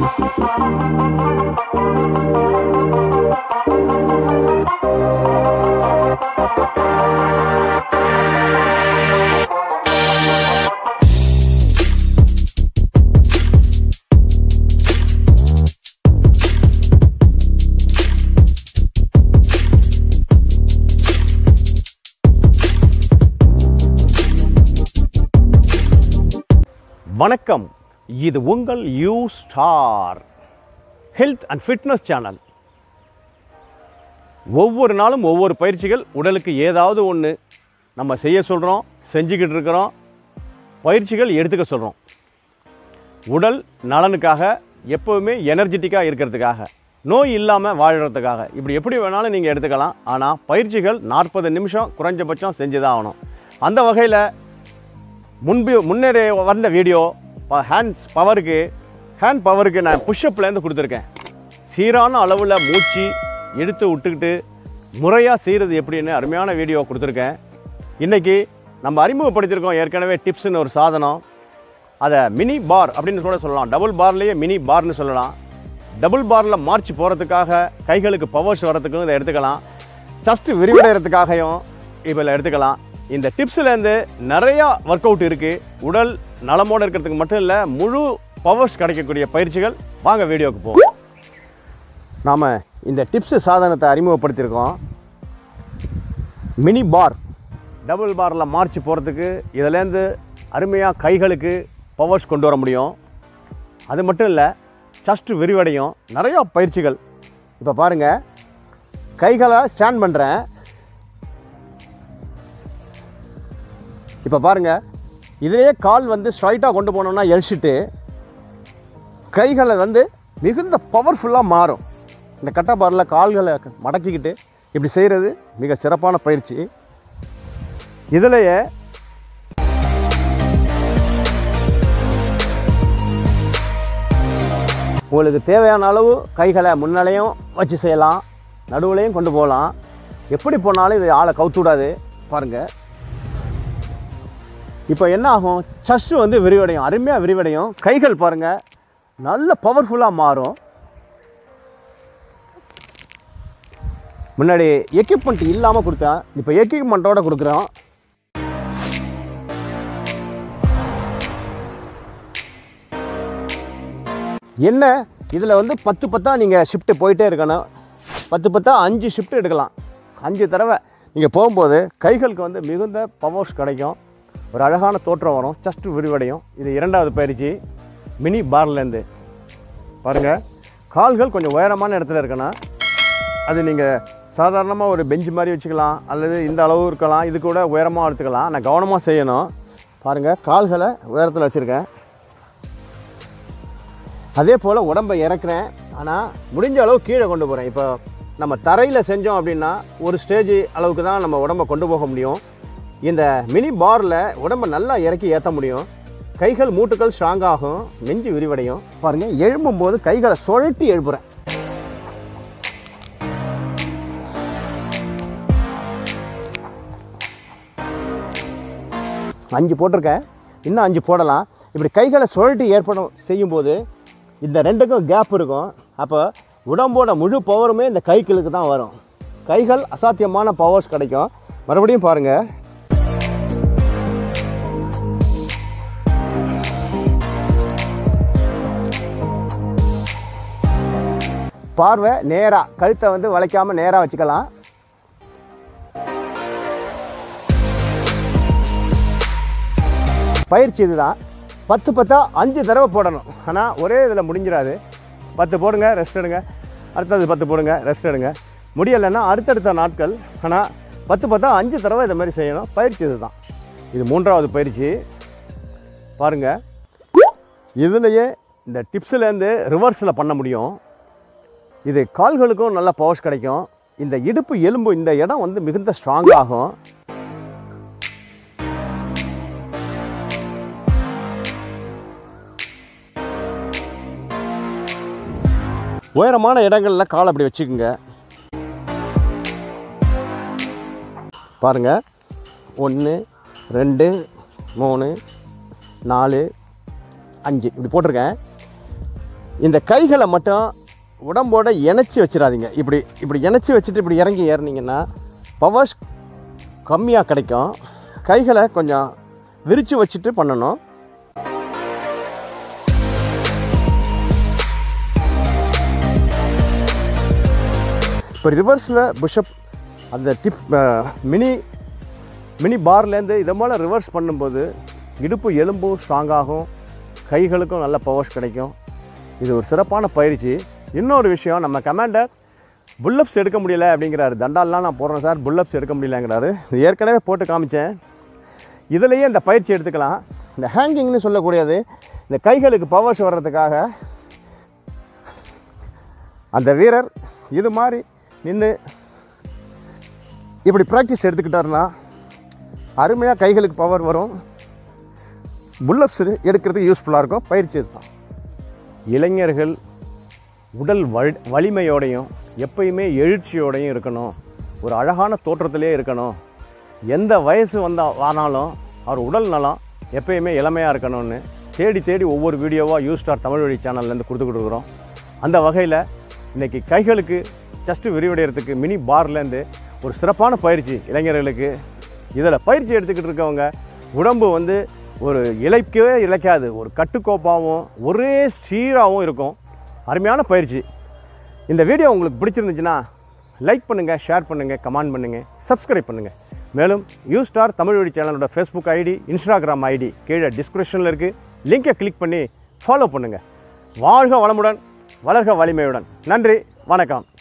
வணக்கம் இது உங்கள் U star health and fitness channel ஒவ்வொரு நாளும் ஒவ்வொரு பயிற்சிகள் உடலுக்கு ஏதாவது ஒன்று நம்ம செய்ய சொல்கிறோம் செஞ்சுக்கிட்டு இருக்கிறோம் பயிற்சிகள் எடுத்துக்க சொல்கிறோம் உடல் நலனுக்காக எப்போவுமே எனர்ஜெட்டிக்காக இருக்கிறதுக்காக நோய் இல்லாமல் வாழ்கிறதுக்காக இப்படி எப்படி வேணாலும் நீங்கள் எடுத்துக்கலாம் ஆனால் பயிற்சிகள் நாற்பது நிமிஷம் குறைஞ்சபட்சம் செஞ்சு தான் ஆகணும் அந்த வகையில் முன்பு முன்னேறி வந்த வீடியோ ஹேண்ட்ஸ் பவருக்கு ஹேண்ட் பவருக்கு நான் புஷ்அப்லேருந்து கொடுத்துருக்கேன் சீரான அளவில் மூச்சு எடுத்து விட்டுக்கிட்டு முறையாக செய்கிறது எப்படின்னு அருமையான வீடியோ கொடுத்துருக்கேன் இன்றைக்கி நம்ம அறிமுகப்படுத்தியிருக்கோம் ஏற்கனவே டிப்ஸ்னு ஒரு சாதனம் அதை மினி பார் அப்படின்னு கூட சொல்லலாம் டபுள் பார்லேயே மினி பார்னு சொல்லலாம் டபுள் பாரில் மார்ச் போகிறதுக்காக கைகளுக்கு பவர்ஸ் வரதுக்கும் இதை எடுத்துக்கலாம் ஜஸ்ட் விரிவடைகிறதுக்காகவும் இதில் எடுத்துக்கலாம் இந்த டிப்ஸ்லேருந்து நிறையா ஒர்க் அவுட் இருக்குது உடல் நலமோடு இருக்கிறதுக்கு மட்டும் இல்லை முழு பவர்ஸ் கிடைக்கக்கூடிய பயிற்சிகள் வாங்க வீடியோக்கு போவோம் நாம் இந்த டிப்ஸ் சாதனத்தை அறிமுகப்படுத்தியிருக்கோம் மினி பார் டபுள் பாரில் மார்ச் போகிறதுக்கு இதுலேருந்து அருமையாக கைகளுக்கு பவர்ஸ் கொண்டு வர முடியும் அது மட்டும் இல்லை ஜஸ்ட் விரிவடையும் நிறையா பயிற்சிகள் இப்போ பாருங்கள் கைகளை ஸ்டாண்ட் பண்ணுறேன் இப்போ பாருங்கள் இதிலேயே கால் வந்து ஸ்ட்ரைட்டாக கொண்டு போனோம்னா எல்ஷிட்டு கைகளை வந்து மிகுந்த பவர்ஃபுல்லாக மாறும் இந்த கட்டா பாரில் கால்களை மடக்கிக்கிட்டு இப்படி செய்கிறது மிக சிறப்பான பயிற்சி இதுலேயே உங்களுக்கு தேவையான அளவு கைகளை முன்னாலேயும் வச்சு செய்யலாம் நடுவுலையும் கொண்டு போகலாம் எப்படி போனாலும் இது ஆளை கவுத்து விடாது பாருங்கள் இப்போ என்ன ஆகும் சஸ்ட்டு வந்து விரிவடையும் அருமையாக விரிவடையும் கைகள் பாருங்கள் நல்ல பவர்ஃபுல்லாக மாறும் முன்னாடி எக்யூப்மெண்ட் இல்லாமல் கொடுத்தேன் இப்போ எக்யூப்மெண்ட்டோட கொடுக்குறோம் என்ன இதில் வந்து பத்து பத்தாக நீங்கள் ஷிஃப்ட்டு போயிட்டே இருக்கணும் பத்து பத்தாக அஞ்சு ஷிஃப்ட் எடுக்கலாம் அஞ்சு தடவை நீங்கள் போகும்போது கைகளுக்கு வந்து மிகுந்த பவர்ஸ் கிடைக்கும் ஒரு அழகான தோற்றம் வரும் ஜஸ்ட் விரிவடையும் இது இரண்டாவது பயிற்சி மினி பார்லேருந்து பாருங்கள் கால்கள் கொஞ்சம் உயரமான இடத்துல இருக்கணும் அது நீங்கள் சாதாரணமாக ஒரு பெஞ்சு மாதிரி வச்சுக்கலாம் அல்லது இந்த அளவு இருக்கலாம் இது கூட உயரமாக எடுத்துக்கலாம் நான் கவனமாக செய்யணும் பாருங்கள் கால்களை உயரத்தில் வச்சுருக்கேன் அதே போல் உடம்பை இறக்குறேன் ஆனால் முடிஞ்ச அளவு கீழே கொண்டு போகிறேன் இப்போ நம்ம தரையில் செஞ்சோம் அப்படின்னா ஒரு ஸ்டேஜ் அளவுக்கு தான் நம்ம உடம்பை கொண்டு போக முடியும் இந்த மினி பாரில் உடம்பை நல்லா இறக்கி ஏற்ற முடியும் கைகள் மூட்டுகள் ஸ்ட்ராங் ஆகும் நெஞ்சு விரிவடையும் பாருங்கள் எழும்பும் போது கைகளை சுழட்டி எழுப்புறேன் அஞ்சு போட்டிருக்கேன் இன்னும் அஞ்சு போடலாம் இப்படி கைகளை சுழட்டி ஏற்படும் செய்யும்போது இந்த ரெண்டுக்கும் கேப் இருக்கும் அப்போ உடம்போட முழு பவருமே இந்த கைகளுக்கு தான் வரும் கைகள் அசாத்தியமான பவர்ஸ் கிடைக்கும் மறுபடியும் பாருங்கள் பார்வை நேராக கழுத்தை வந்து வளைக்காமல் நேராக வச்சுக்கலாம் பயிற்சி இதுதான் பத்து பத்தா அஞ்சு தடவை போடணும் ஆனால் ஒரே இதில் முடிஞ்சிடாது பத்து போடுங்க ரெஸ்ட் எடுங்க அடுத்தது பத்து போடுங்க ரெஸ்ட் எடுங்க முடியலைன்னா அடுத்தடுத்த நாட்கள் ஆனால் பத்து பத்தா அஞ்சு தடவை இந்த மாதிரி செய்யணும் பயிற்சி இதுதான் இது மூன்றாவது பயிற்சி பாருங்கள் இதுலேயே இந்த டிப்ஸ்லேருந்து ரிவர்ஸில் பண்ண முடியும் இது கால்களுக்கும் நல்ல பவர்ஸ் கிடைக்கும் இந்த இடுப்பு எலும்பு இந்த இடம் வந்து மிகுந்த ஸ்ட்ராங் ஆகும் உயரமான இடங்கள்ல கால் அப்படி வச்சுக்கோங்க பாருங்க ஒன்று ரெண்டு மூணு நாலு அஞ்சு இப்படி போட்டிருக்கேன் இந்த கைகளை மட்டும் உடம்போட இணைச்சி வச்சிடாதீங்க இப்படி இப்படி இணைச்சி வச்சுட்டு இப்படி இறங்கி ஏறினீங்கன்னா பவர்ஸ் கம்மியாக கிடைக்கும் கைகளை கொஞ்சம் விரித்து வச்சுட்டு பண்ணணும் இப்போ ரிவர்ஸில் புஷ்அப் அந்த டிப் மினி மினி பார்லேருந்து இதை போல் ரிவர்ஸ் பண்ணும்போது இடுப்பு எலும்பும் ஸ்ட்ராங்காகும் கைகளுக்கும் நல்ல பவர்ஸ் கிடைக்கும் இது ஒரு சிறப்பான பயிற்சி இன்னொரு விஷயம் நம்ம கமாண்டர் புல்லப்ஸ் எடுக்க முடியல அப்படிங்கிறாரு தண்டால்லாம் நான் போடுறேன் சார் புல்லப்ஸ் எடுக்க முடியலங்கிறாரு இது ஏற்கனவே போட்டு காமிச்சேன் இதுலேயே இந்த பயிற்சி எடுத்துக்கலாம் இந்த ஹேங்கிங்னு சொல்லக்கூடியது இந்த கைகளுக்கு பவர்ஸ் வர்றதுக்காக அந்த வீரர் இது மாதிரி நின்று இப்படி ப்ராக்டிஸ் எடுத்துக்கிட்டாருன்னா அருமையாக கைகளுக்கு பவர் வரும் புல்லப்ஸ் எடுக்கிறதுக்கு யூஸ்ஃபுல்லாக இருக்கும் பயிற்சி இதுதான் இளைஞர்கள் உடல் வல் வலிமையோடையும் எப்பயுமே எழுச்சியோடையும் இருக்கணும் ஒரு அழகான தோற்றத்திலே இருக்கணும் எந்த வயசு வந்தால் ஆனாலும் அவர் உடல் நலம் எப்பயுமே இளமையாக இருக்கணும்னு தேடி தேடி ஒவ்வொரு வீடியோவாக யூ ஸ்டார் தமிழ் வழி சேனல்லேருந்து கொடுத்துக்கிட்டு இருக்கிறோம் அந்த வகையில் இன்றைக்கி கைகளுக்கு ஜஸ்ட்டு விரிவடைகிறதுக்கு மினி பார்லேருந்து ஒரு சிறப்பான பயிற்சி இளைஞர்களுக்கு இதில் பயிற்சி எடுத்துக்கிட்டு இருக்கவங்க உடம்பு வந்து ஒரு இழைக்கவே இழைக்காது ஒரு கட்டுக்கோப்பாகவும் ஒரே சீராகவும் இருக்கும் அருமையான பயிற்சி இந்த வீடியோ உங்களுக்கு பிடிச்சிருந்துச்சுன்னா லைக் பண்ணுங்கள் ஷேர் பண்ணுங்கள் கமெண்ட் பண்ணுங்கள் சப்ஸ்கிரைப் பண்ணுங்கள் மேலும் யூ ஸ்டார் தமிழ் வழி சேனலோட ஃபேஸ்புக் ஐடி இன்ஸ்டாகிராம் ஐடி கீழே டிஸ்கிரிப்ஷனில் இருக்குது லிங்கை கிளிக் பண்ணி ஃபாலோ பண்ணுங்கள் வாழ்க வளமுடன் வளர்க வலிமையுடன் நன்றி வணக்கம்